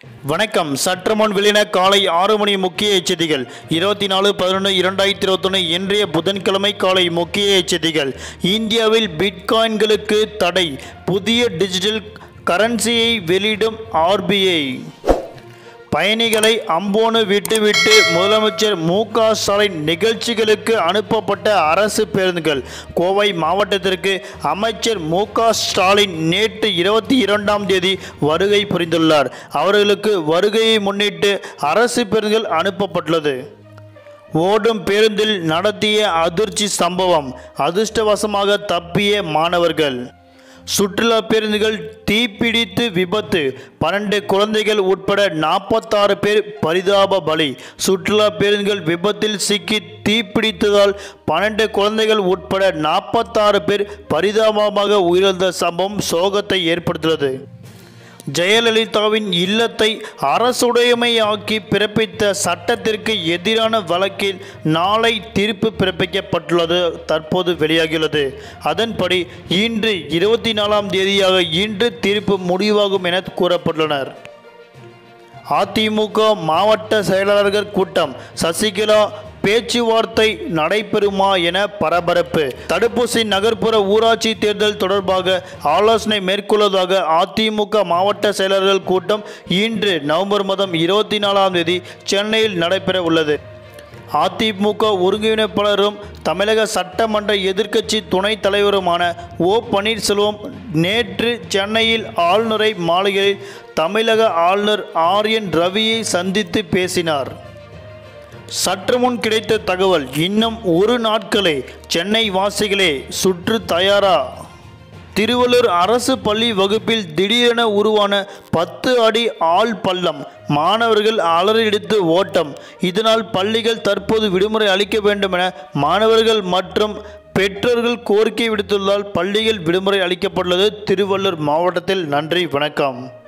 வணக்கம் சற்று முன் வெளியின காலை ஆறு மணி முக்கிய எச்சரிக்கைகள் இருபத்தி நாலு பதினொன்று இரண்டாயிரத்தி இருபத்தொன்று இன்றைய புதன்கிழமை காலை முக்கிய எச்சரிக்கைகள் இந்தியாவில் பிட்காயின்களுக்கு தடை புதிய டிஜிட்டல் கரன்சியை வெளியிடும் ஆர்பிஐ பயணிகளை அம்போனு விட்டுவிட்டு முதலமைச்சர் மு க ஸ்டாலின் நிகழ்ச்சிகளுக்கு அனுப்பப்பட்ட அரசு பேருந்துகள் கோவை மாவட்டத்திற்கு அமைச்சர் மு க ஸ்டாலின் நேற்று இருபத்தி இரண்டாம் தேதி வருகை புரிந்துள்ளார் அவர்களுக்கு வருகையை முன்னிட்டு அரசு பேருந்துகள் அனுப்பப்பட்டுள்ளது ஓடும் பேருந்தில் நடத்திய அதிர்ச்சி சம்பவம் அதிர்ஷ்டவசமாக தப்பிய மாணவர்கள் சுற்றுலா பேருந்துகள் தீப்பிடித்து விபத்து பன்னெண்டு குழந்தைகள் உட்பட நாற்பத்தாறு பேர் பரிதாப பலி சுற்றுலா பேருந்துகள் விபத்தில் சிக்கி தீப்பிடித்ததால் பன்னெண்டு குழந்தைகள் உட்பட நாற்பத்தாறு பேர் பரிதாபமாக உயிரிழந்த சம்பவம் சோகத்தை ஏற்படுத்தியுள்ளது ஜெயலலிதாவின் இல்லத்தை அரசுடைமையாக்கி பிறப்பித்த சட்டத்திற்கு எதிரான வழக்கில் நாளை தீர்ப்பு பிறப்பிக்கப்பட்டுள்ளது தற்போது வெளியாகியுள்ளது அதன்படி இன்று இருபத்தி நாலாம் தேதியாக இன்று தீர்ப்பு முடிவாகும் என கூறப்பட்டுள்ளனர் அதிமுக மாவட்ட செயலாளர்கள் கூட்டம் சசிகலா பேச்சுவார்த்தை நடைபெறுமா என பரபரப்பு தடுப்பூசி நகர்ப்புற ஊராட்சி தேர்தல் தொடர்பாக ஆலோசனை மேற்கொள்வதாக அதிமுக மாவட்ட செயலாளர்கள் கூட்டம் இன்று நவம்பர் மாதம் இருபத்தி நாலாம் தேதி சென்னையில் நடைபெற உள்ளது அதிமுக ஒருங்கிணைப்பாளரும் தமிழக சட்டமன்ற எதிர்க்கட்சி துணைத் தலைவருமான ஓ பன்னீர்செல்வம் நேற்று சென்னையில் ஆளுநரை மாளிகையில் தமிழக ஆளுநர் ஆர் என் ரவியை சந்தித்து பேசினார் சற்று முன் கிடைத்த தகவல் இன்னும் ஒரு நாட்களே சென்னை வாசிகளே சுற்று தயாரா திருவள்ளூர் அரசு பள்ளி வகுப்பில் திடீரென உருவான பத்து அடி ஆள் பள்ளம் மாணவர்கள் அலறியடித்து ஓட்டம் இதனால் பள்ளிகள் தற்போது விடுமுறை அளிக்க வேண்டும் என மாணவர்கள் மற்றும் பெற்றோர்கள் கோரிக்கை விடுத்துள்ளதால் பள்ளிகள் விடுமுறை அளிக்கப்பட்டுள்ளது திருவள்ளூர் மாவட்டத்தில் நன்றி வணக்கம்